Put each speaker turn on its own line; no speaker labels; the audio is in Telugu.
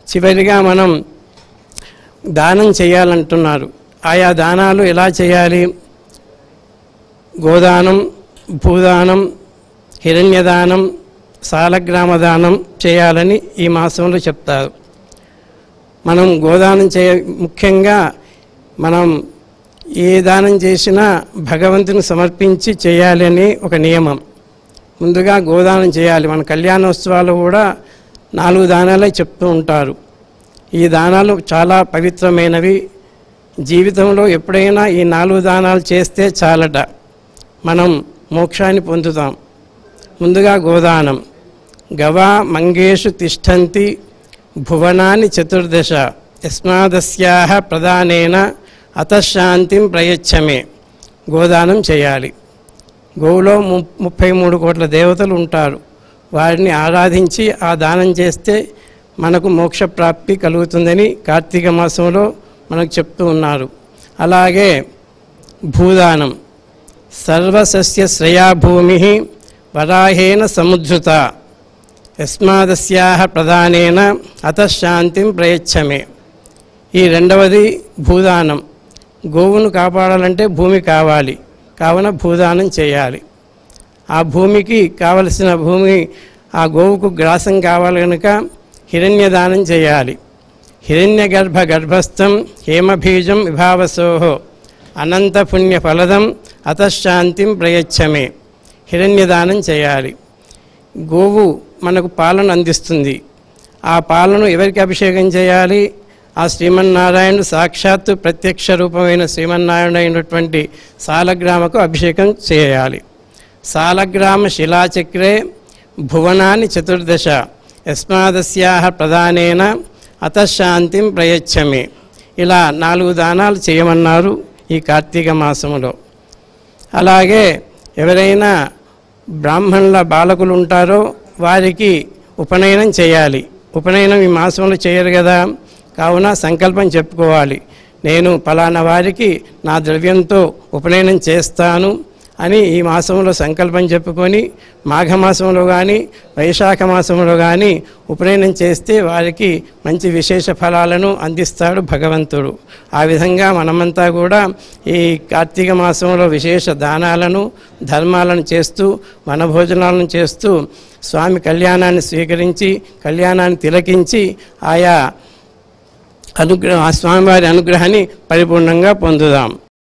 చివరిగా మనం దానం చేయాలంటున్నారు ఆయా దానాలు ఎలా చేయాలి గోదానం భూదానం హిరణ్యదానం సాలగ్రామ దానం చేయాలని ఈ మాసంలో చెప్తారు మనం గోదానం చేయ ముఖ్యంగా మనం ఏ దానం చేసినా భగవంతుని సమర్పించి చేయాలి అని ఒక నియమం ముందుగా గోదానం చేయాలి మన కళ్యాణోత్సవాలు కూడా నాలుగు దానాలే చెప్తూ ఉంటారు ఈ దానాలు చాలా పవిత్రమైనవి జీవితంలో ఎప్పుడైనా ఈ నాలుగు దానాలు చేస్తే చాలట మనం మోక్షాన్ని పొందుతాం ముందుగా గోదానం గవా మంగేషు తిష్టంతి భువనాన్ని చతుర్దశ యస్మాదస్యాహ ప్రధానేన అతశాంతిం ప్రయచ్చమే గోదానం చేయాలి గోవులో ము ముప్పై మూడు కోట్ల దేవతలు ఉంటారు వారిని ఆరాధించి ఆ దానం చేస్తే మనకు మోక్ష ప్రాప్తి కలుగుతుందని కార్తీక మాసంలో మనకు చెప్తూ ఉన్నారు అలాగే భూదానం సర్వసస్య శ్రేయా భూమి వరాహేన సముద్ధృత యస్మాదస్యాహ ప్రధానేన అతశాంతిం ప్రయచ్చమే ఈ రెండవది భూదానం గోవును కాపాడాలంటే భూమి కావాలి కావున భూదానం చేయాలి ఆ భూమికి కావలసిన భూమి ఆ గోవుకు గ్రాసం కావాలి కనుక హిరణ్యదానం చేయాలి హిరణ్య గర్భ గర్భస్థం హేమబీజం విభావసోహో అనంత పుణ్య ఫలదం అతశాంతిం ప్రయచ్చమే హిరణ్యదానం చేయాలి గోవు మనకు పాలను అందిస్తుంది ఆ పాలను ఎవరికి అభిషేకం చేయాలి ఆ శ్రీమన్నారాయణుడు సాక్షాత్తు ప్రత్యక్ష రూపమైన శ్రీమన్నారాయణ అయినటువంటి సాలగ్రామకు అభిషేకం చేయాలి సాలగ్రామ శిలాచక్రే భువనాన్ని చతుర్దశ యస్మాదస్యాహ ప్రధానేన అతశాంతిం ప్రయచ్చమే ఇలా నాలుగు దానాలు చేయమన్నారు ఈ కార్తీక మాసములో అలాగే ఎవరైనా బ్రాహ్మణుల బాలకులు ఉంటారో వారికి ఉపనయనం చేయాలి ఉపనయనం ఈ మాసంలో చేయరు కదా కావున సంకల్పం చెప్పుకోవాలి నేను ఫలానా వారికి నా ద్రవ్యంతో ఉపనయనం చేస్తాను అని ఈ మాసంలో సంకల్పం చెప్పుకొని మాఘమాసంలో కానీ వైశాఖ మాసంలో కానీ ఉపనయనం చేస్తే వారికి మంచి విశేష ఫలాలను అందిస్తాడు భగవంతుడు ఆ విధంగా మనమంతా కూడా ఈ కార్తీక మాసంలో విశేష దానాలను ధర్మాలను చేస్తూ వనభోజనాలను చేస్తూ స్వామి కళ్యాణాన్ని స్వీకరించి కళ్యాణాన్ని తిలకించి ఆయా అనుగ్రహ ఆ స్వామివారి అనుగ్రహాన్ని పరిపూర్ణంగా పొందుదాం